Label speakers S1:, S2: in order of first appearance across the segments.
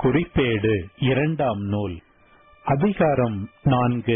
S1: குறிப்பேடு இரண்டாம் நூல் அதிகாரம் நான்கு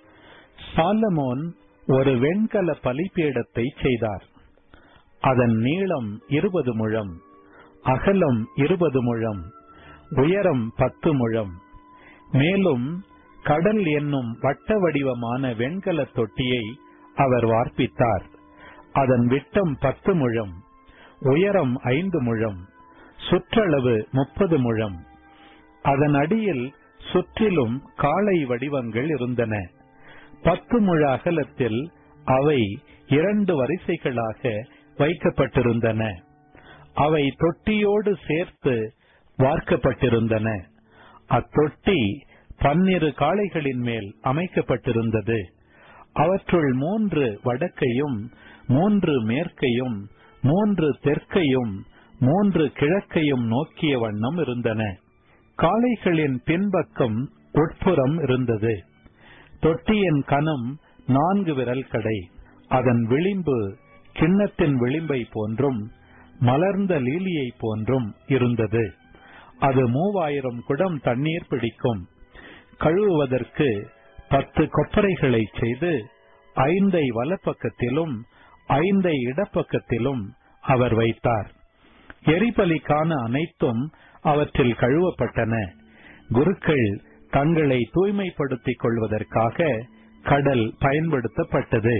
S1: சாலமோன் ஒரு வெண்கல பலிபீடத்தை செய்தார் அதன் நீளம் இருபது முழம் அகலம் இருபது முழம் உயரம் பத்து முழம் மேலும் கடல் என்னும் வட்ட வடிவமான வெண்கல தொட்டியை அவர் வார்ப்பித்தார் அதன் விட்டம் பத்து முழம் உயரம் ஐந்து முழம் சுற்றளவு முப்பது முழம் அதன் அடியில் சுற்றிலும் காளை வடிவங்கள் இருந்தன பத்து முழ அகலத்தில் அவை இரண்டு வரிசைகளாக வைக்கப்பட்டிருந்தன அவை தொட்டியோடு சேர்த்து வார்க்கப்பட்டிருந்தன அத்தொட்டி பன்னிரு காளைகளின் மேல் அமைக்கப்பட்டிருந்தது அவற்றுள் மூன்று வடக்கையும் மூன்று மேற்கையும் மூன்று தெற்கையும் மூன்று கிழக்கையும் நோக்கிய வண்ணம் இருந்தன காளைகளின் பின்பக்கம் உட்புறம் இருந்தது தொட்டியின் கனம் நான்கு விரல் கடை அதன் விளிம்பு கிண்ணத்தின் விளிம்பை போன்றும் மலர்ந்த லீலியை போன்றும் இருந்தது அது மூவாயிரம் குடம் தண்ணீர் பிடிக்கும் கழுவுவதற்கு பத்து கொப்பரைகளை செய்து ஐந்தை வலப்பக்கத்திலும் ஐந்தை இடப்பக்கத்திலும் அவர் வைத்தார் எரிபலிக்கான அனைத்தும் அவற்றில் கழுவப்பட்டன குருக்கள் தங்களை தூய்மைப்படுத்திக் கொள்வதற்காக கடல் பயன்படுத்தப்பட்டது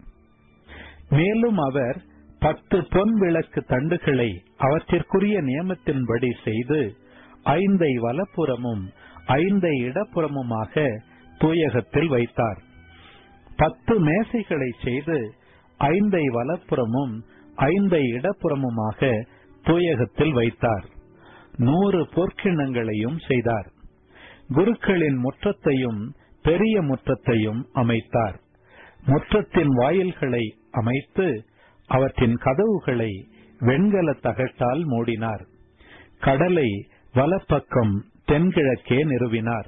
S1: மேலும் அவர் பத்து பொன் விளக்கு தண்டுகளை அவற்றிற்குரிய நியமத்தின்படி செய்து ஐந்தை வலப்புறமும் ஐந்தை இடப்புறமுமாக தூயகத்தில் வைத்தார் பத்து மேசைகளை செய்து ஐந்தை வலப்புறமும் ஐந்தை இடப்புறமுமாக தூயகத்தில் வைத்தார் நூறு பொற்கிண்ணங்களையும் செய்தார் குருக்களின் முற்றத்தையும் பெரிய முற்றத்தையும் அமைத்தார் முற்றத்தின் வாயில்களை அமைத்து அவற்றின் கதவுகளை வெண்கல தகட்டால் மூடினார் கடலை வலப்பக்கம் தென்கிழக்கே நிறுவினார்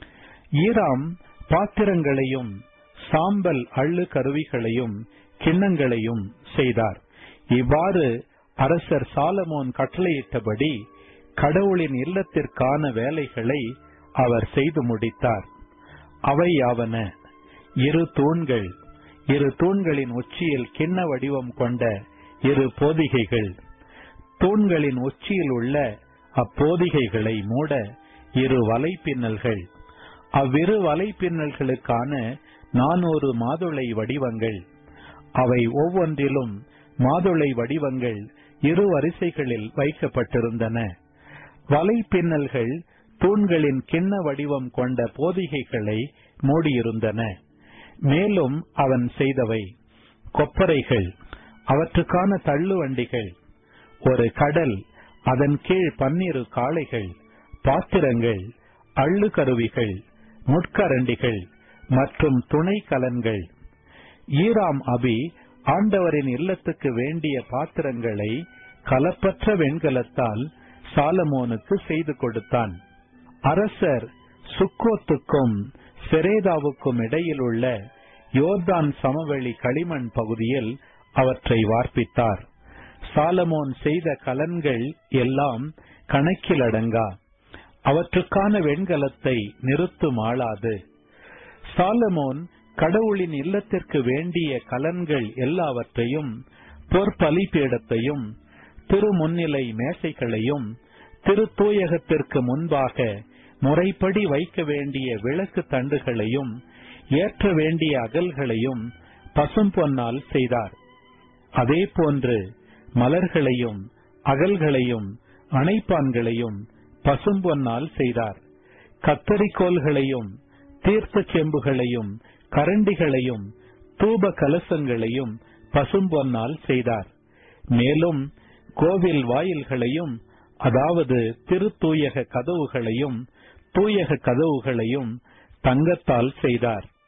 S1: ஈராம் பாத்திரங்களையும் சாம்பல் அள்ளு கருவிகளையும் கிண்ணங்களையும் செய்தார் இவ்வாறு அரசர் சாலமோன் கட்டளையிட்டபடி கடவுளின் இல்லத்திற்கான வேலைகளை அவர் செய்து முடித்தார் அவை யாவன இரு தூண்கள் இரு தூண்களின் உச்சியில் கிண்ண வடிவம் கொண்ட இரு போதிகைகள் தூண்களின் உச்சியில் உள்ள அப்போதிகைகளை மூட இரு வலைப்பின்னல்கள் அவ்விரு வலைப்பின்னல்களுக்கான நானூறு மாதுளை வடிவங்கள் அவை ஒவ்வொன்றிலும் மாதுளை வடிவங்கள் இரு வரிசைகளில் வைக்கப்பட்டிருந்தன வலைப்பின்னல்கள் தூண்களின் கிண்ண வடிவம் கொண்ட போதிகைகளை மூடியிருந்தன மேலும் அவன் செய்தவை கொப்பரைகள் அவற்றுக்கான தள்ளுவண்டிகள் ஒரு கடல் அதன் கீழ் பன்னிரு காளைகள் பாத்திரங்கள் அள்ளு கருவிகள் முட்கரண்டிகள் மற்றும் துணை கலன்கள் ஈராம் அபி ஆண்டவரின் இல்லத்துக்கு வேண்டிய பாத்திரங்களை கலப்பற்ற வெண்கலத்தால் சாலமோனுக்கு செய்து கொடுத்தான் அரசர் சுக்கோத்துக்கும் செரேதாவுக்கும் இடையில் உள்ள யோர்தான் சமவெளி களிமண் பகுதியில் அவற்றை வார்ப்பித்தார் சாலமோன் செய்த கலன்கள் எல்லாம் கணக்கில் அடங்கா அவற்றுக்கான வெண்கலத்தை நிறுத்தும் ஆளாது சாலமோன் கடவுளின் இல்லத்திற்கு வேண்டிய கலன்கள் எல்லாவற்றையும் பொற்பலிபீடத்தையும் திருமுன்னிலை மேசைகளையும் திருத்தூயகத்திற்கு முன்பாக முறைப்படி வைக்க வேண்டிய விளக்கு தண்டுகளையும் ஏற்ற வேண்டிய அகல்களையும் பசும்பொன்னால் செய்தார் அதே போன்று மலர்களையும் அகல்களையும் அணைப்பான்களையும் பசும்பொன்னால் செய்தார் கத்தரிக்கோல்களையும் தீர்த்த செம்புகளையும் கரண்டிகளையும் தூப கலசங்களையும் பசும்பொன்னால் செய்தார் மேலும் கோவில் வாயில்களையும் அதாவது திருத்தூயக கதவுகளையும் தூயக கதவுகளையும் தங்கத்தால் செய்தார்